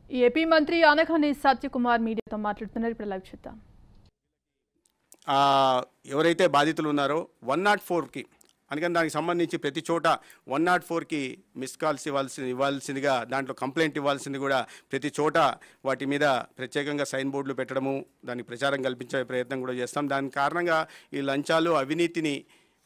ఈ ఏపీ మంత్రి అనఘని సత్యకుమార్ మీడియాతో మాట్లాడుతున్నారు ఇప్పుడు లైవ్ చూద్దాం ఆ, ఎవరైతే బాధితులు ఉన్నారో వన్ నాట్ ఫోర్కి అందుకని దానికి సంబంధించి ప్రతి చోట వన్ నాట్ ఫోర్కి మిస్ కాల్స్ ఇవ్వాల్సి ఇవ్వాల్సిందిగా దాంట్లో కంప్లైంట్ ఇవ్వాల్సింది కూడా ప్రతి చోట వాటి మీద ప్రత్యేకంగా సైన్ బోర్డులు పెట్టడము దానికి ప్రచారం కల్పించే ప్రయత్నం కూడా చేస్తాం దాని కారణంగా ఈ లంచాలు అవినీతిని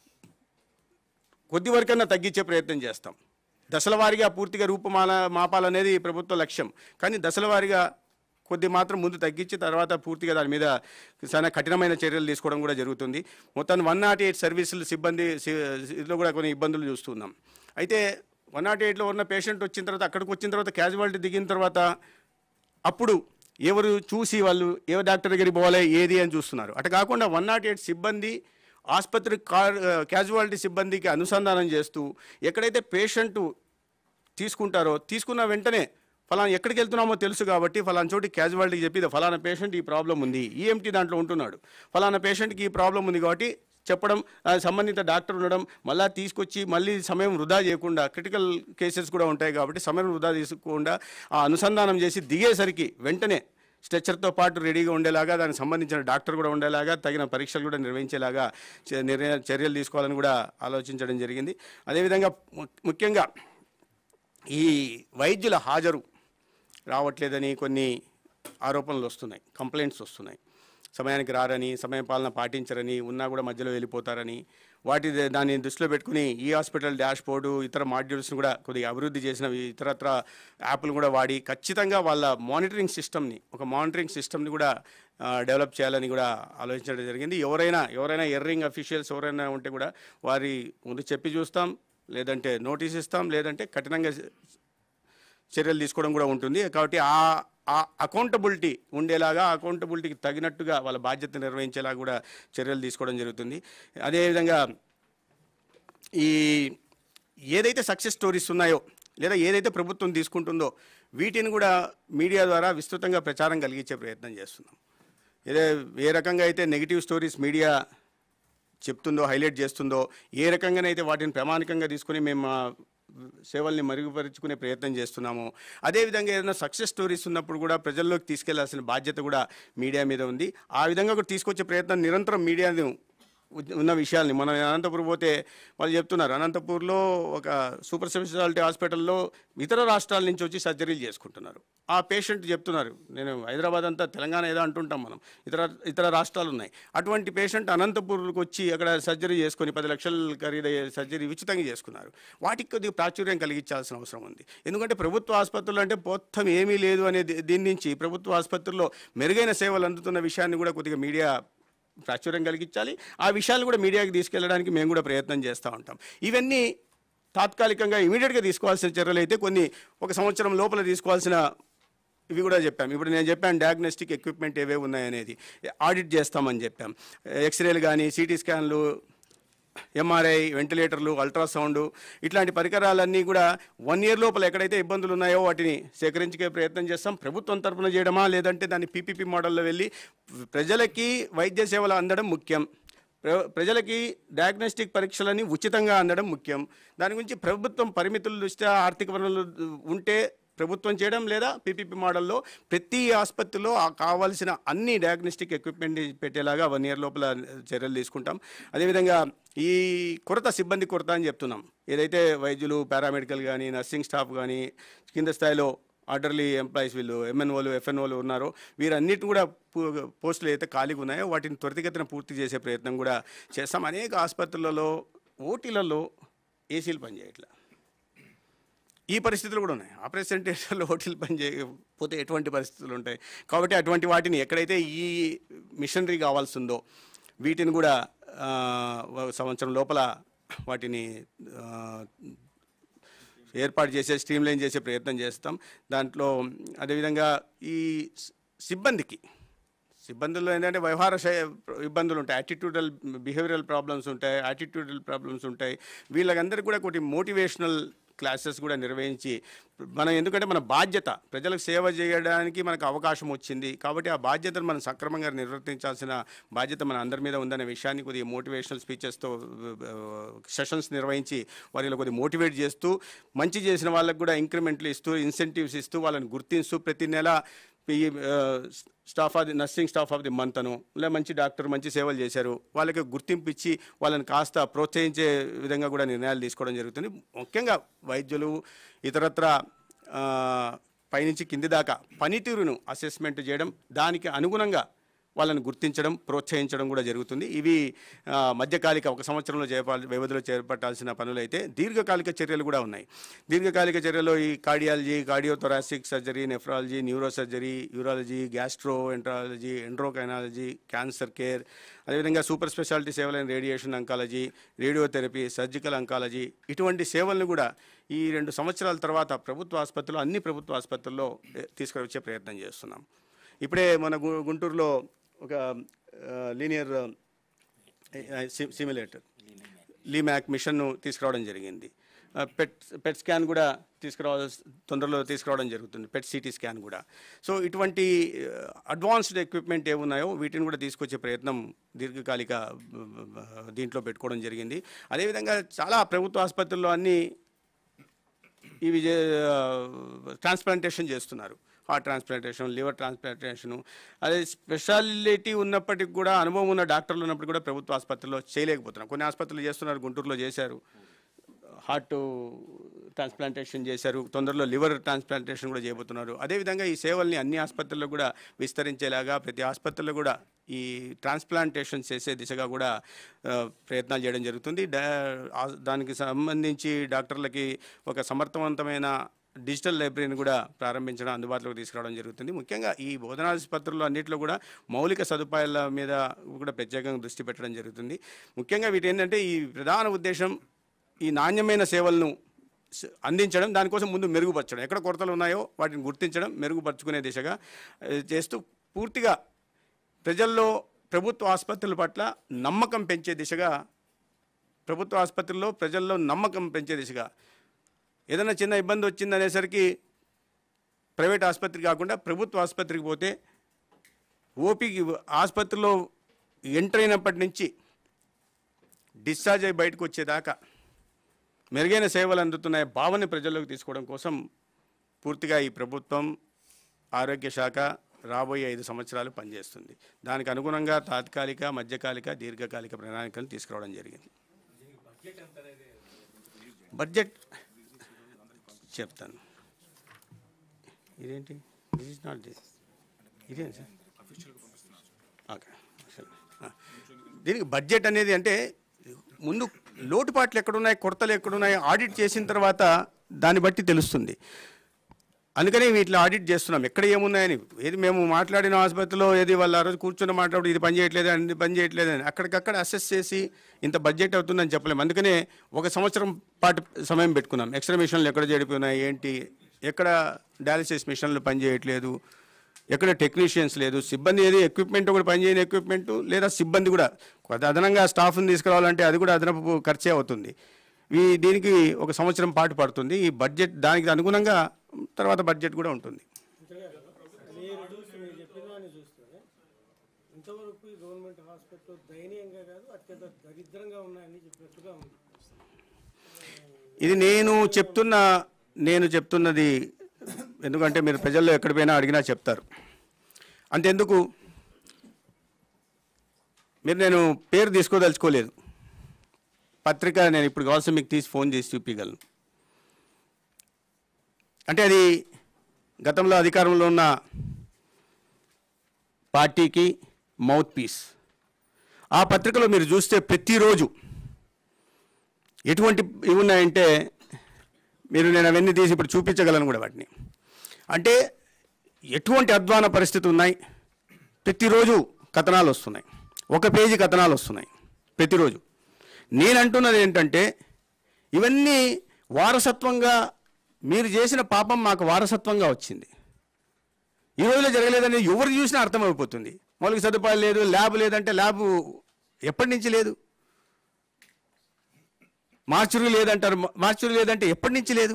కొద్ది వరకన్నా తగ్గించే ప్రయత్నం చేస్తాం దశల వారీగా పూర్తిగా రూపుమాల మాపాలనేది ప్రభుత్వ లక్ష్యం కానీ దశల వారీగా కొద్ది మాత్రం ముందు తగ్గించి తర్వాత పూర్తిగా దాని మీద చాలా కఠినమైన చర్యలు తీసుకోవడం కూడా జరుగుతుంది మొత్తం వన్ నాట్ ఎయిట్ సర్వీసులు సిబ్బంది సి- ఇదిలో కూడా కొన్ని ఇబ్బందులు చూస్తున్నాం అయితే వన్ నాట్ ఎయిట్లో ఉన్న పేషెంట్ వచ్చిన తర్వాత అక్కడికి వచ్చిన తర్వాత క్యాజువాలిటీ దిగిన తర్వాత అప్పుడు ఎవరు చూసి వాళ్ళు ఏ డాక్టర్ దగ్గరికి పోవాలి ఏది అని చూస్తున్నారు అటు కాకుండా వన్ నాట్ ఎయిట్ సిబ్బంది ఆసుపత్రి కార్ క్యాజువాలిటీ సిబ్బందికి అనుసంధానం చేస్తూ ఎక్కడైతే పేషెంట్ తీసుకుంటారో తీసుకున్న వెంటనే ఫలానా ఎక్కడికి వెళ్తున్నామో తెలుసు కాబట్టి ఫలానా చోటి క్యాజువాలిటీకి చెప్పి "ఇది ఫలానా పేషెంట్ ఈ ప్రాబ్లం ఉంది ఈఎంటీ దాంట్లో ఉంటున్నాడు ఫలానా పేషెంట్కి ఈ ప్రాబ్లం ఉంది కాబట్టి చెప్పడం ఆ సంబంధిత డాక్టర్ ఉండడం మళ్ళీ తీసుకొచ్చి మళ్ళీ సమయం వృధా చేయకుండా క్రిటికల్ కేసెస్ కూడా ఉంటాయి కాబట్టి సమయం వృధా తీసుకోకుండా ఆ అనుసంధానం చేసి దిగేసరికి వెంటనే స్ట్రెచ్చర్తో పాటు రెడీగా ఉండేలాగా దానికి సంబంధించిన డాక్టర్ కూడా ఉండేలాగా తగిన పరీక్షలు కూడా నిర్వహించేలాగా చే- నిర్ణయ చర్యలు తీసుకోవాలని కూడా ఆలోచించడం జరిగింది అదేవిధంగా ము- ముఖ్యంగా ఈ వైద్యుల హాజరు రావట్లేదని కొన్ని ఆరోపణలు వస్తున్నాయి కంప్లైంట్స్ వస్తున్నాయి సమయానికి రారని సమయపాలన పాటించరని ఉన్నా కూడా మధ్యలో వెళ్ళిపోతారని వాటి దాన్ని దృష్టిలో పెట్టుకుని ఈ హాస్పిటల్ డాష్ బోర్డు ఇతర మాడ్యూల్స్ని కూడా కొద్దిగా అభివృద్ధి చేసిన ఇతరత్ర యాప్లు కూడా వాడి ఖచ్చితంగా వాళ్ళ మానిటరింగ్ సిస్టమ్ని ఒక మానిటరింగ్ సిస్టమ్ని కూడా ఆ, డెవలప్ చేయాలని కూడా ఆలోచించడం జరిగింది ఎవరైనా ఎవరైనా ఎర్రింగ్ అఫీషియల్స్ ఎవరైనా ఉంటే కూడా వారి ముందు చెప్పి చూస్తాం లేదంటే నోటీస్ ఇస్తాం లేదంటే కఠినంగా చర్యలు తీసుకోవడం కూడా ఉంటుంది కాబట్టి ఆ ఆ అకౌంటబిలిటీ ఉండేలాగా అకౌంటబిలిటీకి తగినట్టుగా వాళ్ళ బాధ్యత నిర్వహించేలా కూడా చర్యలు తీసుకోవడం జరుగుతుంది అదేవిధంగా ఈ ఏదైతే సక్సెస్ స్టోరీస్ ఉన్నాయో లేదా ఏదైతే ప్రభుత్వం తీసుకుంటుందో వీటిని కూడా మీడియా ద్వారా విస్తృతంగా ప్రచారం కలిగించే ప్రయత్నం చేస్తున్నాం ఏదే ఏ రకంగా అయితే నెగిటివ్ స్టోరీస్ మీడియా చెప్తుందో హైలైట్ చేస్తుందో ఏ రకంగానైతే వాటిని ప్రామాణికంగా తీసుకుని మేము మా సేవల్ని మెరుగుపరుచుకునే ప్రయత్నం చేస్తున్నాము అదేవిధంగా ఏదైనా సక్సెస్ స్టోరీస్ ఉన్నప్పుడు కూడా ప్రజల్లోకి తీసుకెళ్లాల్సిన బాధ్యత కూడా మీడియా మీద ఉంది ఆ విధంగా కూడా తీసుకొచ్చే ప్రయత్నం నిరంతరం మీడియాను ఉన్న విషయాల్ని మనం అనంతపురం పోతే వాళ్ళు చెప్తున్నారు అనంతపూర్లో ఒక సూపర్ స్పెషాలిటీ హాస్పిటల్లో ఇతర రాష్ట్రాల నుంచి వచ్చి సర్జరీలు చేసుకుంటున్నారు ఆ పేషెంట్ చెప్తున్నారు నేను హైదరాబాద్ అంతా తెలంగాణ ఏదో అంటుంటాం మనం ఇతర ఇతర రాష్ట్రాలు ఉన్నాయి అటువంటి పేషెంట్ అనంతపూర్కి వచ్చి అక్కడ సర్జరీ చేసుకొని పది లక్షలు ఖరీదయ్యే సర్జరీ ఉచితంగా చేసుకున్నారు వాటికి కొద్దిగా ప్రాచుర్యం కలిగించాల్సిన అవసరం ఉంది ఎందుకంటే ప్రభుత్వ ఆసుపత్రులు అంటే మొత్తం ఏమీ లేదు అనే ది- దీని నుంచి ప్రభుత్వ ఆసుపత్రుల్లో మెరుగైన సేవలు అందుతున్న విషయాన్ని కూడా కొద్దిగా మీడియా ప్రాచుర్యం కలిగించాలి ఆ విషయాలు కూడా మీడియాకి తీసుకెళ్ళడానికి మేము కూడా ప్రయత్నం చేస్తూ ఉంటాం ఇవన్నీ తాత్కాలికంగా ఇమీడియట్గా తీసుకోవాల్సిన చర్యలు అయితే కొన్ని ఒక సంవత్సరం లోపల తీసుకోవాల్సిన ఇవి కూడా చెప్పాం ఇప్పుడు నేను చెప్పాను డయాగ్నోస్టిక్ ఎక్విప్మెంట్ ఏవే ఉన్నాయనేది ఆడిట్ చేస్తామని చెప్పాం ఎక్స్రేలు కానీ సిటీ స్కాన్లు ఎంఆర్ఐ వెంటిలేటర్లు అల్ట్రాసౌండ్ ఇట్లాంటి పరికరాలన్నీ కూడా వన్ ఇయర్ లోపల ఎక్కడైతే ఇబ్బందులు ఉన్నాయో వాటిని సేకరించే ప్రయత్నం చేస్తాం ప్రభుత్వం తరపున చేయడమా లేదంటే దాన్ని పీపీపీ మోడల్లో వెళ్ళి ప్రజలకి వైద్య సేవలు అందడం ముఖ్యం ప్ర- ప్రజలకి డయాగ్నోస్టిక్ పరీక్షలని ఉచితంగా అందడం ముఖ్యం దాని గురించి ప్రభుత్వం పరిమితుల దృష్ట్యా ఆర్థిక వనరులు ఉంటే ప్రభుత్వం చేయడం లేదా పీపీపీ మోడల్లో ప్రతి ఆసుపత్రిలో ఆ కావాల్సిన అన్ని డయాగ్నోస్టిక్ ఎక్విప్మెంట్ పెట్టేలాగా వన్ ఇయర్ లోపల చర్యలు తీసుకుంటాం అదేవిధంగా ఈ కొరత సిబ్బంది కొరత అని చెప్తున్నాం ఏదైతే వైద్యులు పారామెడికల్ కానీ నర్సింగ్ స్టాఫ్ కానీ కింద స్థాయిలో ఆర్డర్లీ ఎంప్లాయీస్ వీళ్ళు ఎంఎన్ఓలు ఎఫ్ఎన్ఓలు ఉన్నారో వీరన్నిటి కూడా పూ- పోస్టులు అయితే ఖాళీగా ఉన్నాయో వాటిని త్వరితగతిన పూర్తి చేసే ప్రయత్నం కూడా చేస్తాం అనేక ఆసుపత్రులలో ఓటీలలో ఏసీలు పనిచేయట్లా ఈ పరిస్థితులు కూడా ఉన్నాయి ఆపరేషన్ థియేటర్లో హోటల్ పని చేయకపోతే ఎటువంటి పరిస్థితులు ఉంటాయి కాబట్టి అటువంటి వాటిని ఎక్కడైతే ఈ మిషనరీ కావాల్సి ఉందో వీటిని కూడా ఆ, ఒక సంవత్సరం లోపల వాటిని ఆ, ఏర్పాటు చేసే స్ట్రీమ్లైన్ చేసే ప్రయత్నం చేస్తాం దాంట్లో అదేవిధంగా ఈ సి- సిబ్బందికి సిబ్బందుల్లో ఏంటంటే వ్యవహార శై- ఇబ్బందులు ఉంటాయి యాటిట్యూడల్ బిహేవియరల్ ప్రాబ్లమ్స్ ఉంటాయి యాటిట్యూడల్ ప్రాబ్లమ్స్ ఉంటాయి వీళ్ళకందరికీ కూడా కొన్ని మోటివేషనల్ క్లాసెస్ కూడా నిర్వహించి మనం ఎందుకంటే మన బాధ్యత ప్రజలకు సేవ చేయడానికి మనకు అవకాశం వచ్చింది కాబట్టి ఆ బాధ్యతను మనం సక్రమంగా నిర్వర్తించాల్సిన బాధ్యత మన అందరి మీద ఉందనే విషయాన్ని కొద్దిగా మోటివేషనల్ స్పీచెస్తో సెషన్స్ నిర్వహించి వారిలో కొద్దిగా మోటివేట్ చేస్తూ మంచి చేసిన వాళ్ళకు కూడా ఇంక్రిమెంట్లు ఇస్తూ ఇన్సెంటివ్స్ ఇస్తూ వాళ్ళని గుర్తిస్తూ ప్రతి నెల ఈ staff of the nursing staff of the month అను లేదా మంచి డాక్టర్ మంచి సేవలు చేశారు వాళ్ళకి గుర్తింపు ఇచ్చి వాళ్ళని కాస్త ప్రోత్సహించే విధంగా కూడా నిర్ణయాలు తీసుకోవడం జరుగుతుంది ముఖ్యంగా వైద్యులు ఇతరత్ర ఆ, పైనుంచి కింది దాకా పనితీరును అసెస్మెంట్ చేయడం దానికి అనుగుణంగా వాళ్ళని గుర్తించడం ప్రోత్సహించడం కూడా జరుగుతుంది ఇవి ఆ, మధ్యకాలిక ఒక సంవత్సరంలో చేపాలి వ్యవధిలో చేపట్టాల్సిన పనులు అయితే దీర్ఘకాలిక చర్యలు కూడా ఉన్నాయి దీర్ఘకాలిక చర్యలో ఈ cardiology cardiothoracic surgery nephrology neuro surgery urology gastroenterology endocrinology cancer care అదేవిధంగా సూపర్ స్పెషాలిటీ సేవలైన radiation oncology radiotherapy surgical oncology ఇటువంటి సేవలను కూడా ఈ రెండు సంవత్సరాల తర్వాత ప్రభుత్వ ఆసుపత్రులు అన్ని ప్రభుత్వ ఆసుపత్రుల్లో ఏ, తీసుకువచ్చే ప్రయత్నం చేస్తున్నాం ఇప్పుడే మన గు- గుంటూరులో ఒక లీనియర్ సిమ్యులేటర్ లీమ్యాక్ మిషన్ను తీసుకురావడం జరిగింది ఆ, పెట్ పెట్ స్కాన్ కూడా తీసుకురావాల్సి తొందరలో తీసుకురావడం జరుగుతుంది పెట్ సిటీ స్కాన్ కూడా సో ఇటువంటి అడ్వాన్స్డ్ ఎక్విప్మెంట్ ఏమున్నాయో వీటిని కూడా తీసుకొచ్చే ప్రయత్నం దీర్ఘకాలిక ఆ, దీంట్లో పెట్టుకోవడం జరిగింది అదేవిధంగా చాలా ప్రభుత్వ ఆసుపత్రుల్లో అన్ని ఇవి ట్రాన్స్ప్లాంటేషన్ చేస్తున్నారు హార్ట్ ట్రాన్స్ప్లాంటేషన్ లివర్ ట్రాన్స్ప్లాంటేషను అదే స్పెషాలిటీ ఉన్నప్పటికి కూడా అనుభవం ఉన్న డాక్టర్లు ఉన్నప్పటికీ కూడా ప్రభుత్వ ఆసుపత్రుల్లో చేయలేకపోతున్నారు కొన్ని ఆసుపత్రులు చేస్తున్నారు గుంటూరులో చేశారు హార్ట్ ట్రాన్స్ప్లాంటేషన్ చేశారు తొందరలో లివర్ ట్రాన్స్ప్లాంటేషన్ కూడా చేయబోతున్నారు అదేవిధంగా ఈ సేవల్ని అన్ని ఆసుపత్రుల్లో కూడా విస్తరించేలాగా ప్రతి ఆసుపత్రిలో కూడా ఈ ట్రాన్స్ప్లాంటేషన్ చేసే దిశగా కూడా ఆ, ప్రయత్నాలు చేయడం జరుగుతుంది డా- ఆ- దానికి సంబంధించి డాక్టర్లకి ఒక సమర్థవంతమైన డిజిటల్ లైబ్రరీని కూడా ప్రారంభించడం అందుబాటులోకి తీసుకురావడం జరుగుతుంది ముఖ్యంగా ఈ బోధనాసుపత్రుల్లో అన్నింటిలో కూడా మౌలిక సదుపాయాల మీద కూడా ప్రత్యేకంగా దృష్టి పెట్టడం జరుగుతుంది ముఖ్యంగా వీటి ఏంటంటే ఈ ప్రధాన ఉద్దేశం ఈ నాణ్యమైన సేవలను స- అందించడం దానికోసం ముందు మెరుగుపరచడం ఎక్కడ కొరతలు ఉన్నాయో వాటిని గుర్తించడం మెరుగుపరుచుకునే దిశగా ఆ, చేస్తూ పూర్తిగా ప్రజల్లో ప్రభుత్వ ఆసుపత్రుల పట్ల నమ్మకం పెంచే దిశగా ప్రభుత్వ ఆసుపత్రుల్లో ప్రజల్లో నమ్మకం పెంచే దిశగా ఏదైనా చిన్న ఇబ్బంది వచ్చింది అనేసరికి ప్రైవేట్ ఆసుపత్రి కాకుండా ప్రభుత్వ ఆసుపత్రికి పోతే ఓపీకి ఆసుపత్రిలో ఎంటర్ అయినప్పటి నుంచి డిశ్చార్జ్ అయి బయటకు వచ్చేదాకా మెరుగైన సేవలు అందుతున్నాయి భావన ప్రజల్లోకి తీసుకోవడం కోసం పూర్తిగా ఈ ప్రభుత్వం ఆరోగ్య శాఖ రాబోయే ఐదు సంవత్సరాలు పనిచేస్తుంది దానికి అనుగుణంగా తాత్కాలిక మధ్యకాలిక దీర్ఘకాలిక ప్రణాళికలు తీసుకురావడం జరిగింది బడ్జెట్ చెప్తాను ఇదేంటి దిస్ ఇస్ నాట్ దిస్ ఇదేంటి సార్ ఓకే సరే. ఆ. దీనికి బడ్జెట్ అనేది అంటే ముందు లోటుపాట్లు ఎక్కడున్నాయి కొరతలు ఎక్కడున్నాయి ఆడిట్ చేసిన తర్వాత దాన్ని బట్టి తెలుస్తుంది అందుకని వీటిలో ఆడిట్ చేస్తున్నాం ఎక్కడ ఏమున్నాయని ఏది మేము మాట్లాడిన ఆసుపత్రిలో ఏది వాళ్ళు ఆ రోజు కూర్చొని మాట్లాడు ఇది పని చేయట్లేదు అది పని చేయట్లేదు అని అక్కడికక్కడ అసెస్ చేసి ఇంత బడ్జెట్ అవుతుందని చెప్పలేము అందుకనే ఒక సంవత్సరం పాటు సమయం పెట్టుకున్నాం ఎక్స్రే మిషన్లు ఎక్కడ చెడిపోయినాయి ఏంటి ఎక్కడ డయాలసిస్ మిషన్లు పని చేయట్లేదు ఎక్కడ టెక్నీషియన్స్ లేదు సిబ్బంది ఏది ఎక్విప్మెంట్ కూడా పనిచేయని ఎక్విప్మెంట్ లేదా సిబ్బంది కూడా కొంత అదనంగా స్టాఫ్ని తీసుకురావాలంటే అది కూడా అదనపు ఖర్చే అవుతుంది ఈ దీనికి ఒక సంవత్సరం పాటు పడుతుంది ఈ బడ్జెట్ దానికి అనుగుణంగా తర్వాత బడ్జెట్ కూడా ఉంటుంది మీరు చూసి మీరు చెప్పిన దాన్ని చూస్తే ఇంతవరకు ఈ గవర్నమెంట్ హాస్పిటల్ దయనీయంగా కాదు అత్యంత దరిద్రంగా ఉన్నాయని చెప్పినట్టుగా ఉంది ఇది నేను చెప్తున్న నేను చెప్తున్నది ఎందుకంటే మీరు ప్రజల్లో ఎక్కడ పోయినా అడిగినా చెప్తారు అంతెందుకు మీరు నేను పేరు తీసుకోదలుచుకోలేదు పత్రిక నేను ఇప్పుడు కావాల్సి మీకు తీసి ఫోన్ చేసి చూపించగలను అంటే అది గతంలో అధికారంలో ఉన్న పార్టీకి మౌత్ పీస్ ఆ పత్రికలో మీరు చూస్తే ప్రతిరోజు ఎటువంటి ఇవి ఉన్నాయంటే మీరు నేను అవన్నీ తీసి ఇప్పుడు చూపించగలను కూడా వాటిని అంటే ఎటువంటి అధ్వాన పరిస్థితి ఉన్నాయి ప్రతిరోజు కథనాలు వస్తున్నాయి ఒక పేజీ కథనాలు వస్తున్నాయి ప్రతిరోజు నేను అంటున్నది ఏంటంటే ఇవన్నీ వారసత్వంగా మీరు చేసిన పాపం మాకు వారసత్వంగా వచ్చింది ఈ రోజులో జరగలేదని ఎవరు చూసినా అర్థమైపోతుంది మౌలిక సదుపాయాలు లేదు ల్యాబ్ లేదంటే ల్యాబ్ ఎప్పటి నుంచి లేదు మార్చురీ లేదంటారు మా- మార్చురీ లేదంటే ఎప్పటి నుంచి లేదు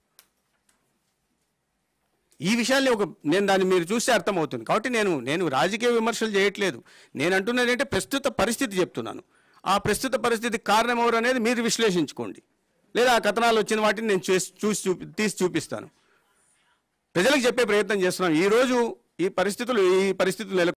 ఈ విషయాల్ని ఒక నేను దాన్ని మీరు చూస్తే అర్థమవుతుంది కాబట్టి నేను నేను రాజకీయ విమర్శలు చేయట్లేదు నేను అంటున్నది ఏంటంటే ప్రస్తుత పరిస్థితి చెప్తున్నాను ఆ ప్రస్తుత పరిస్థితి కారణం ఎవరు అనేది మీరు విశ్లేషించుకోండి లేదా ఆ కథనాలు వచ్చిన వాటిని నేను చేసి చూసి చూపి తీసి చూపిస్తాను ప్రజలకు చెప్పే ప్రయత్నం చేస్తున్నాం ఈరోజు ఈ పరిస్థితులు ఈ పరిస్థితులు నెల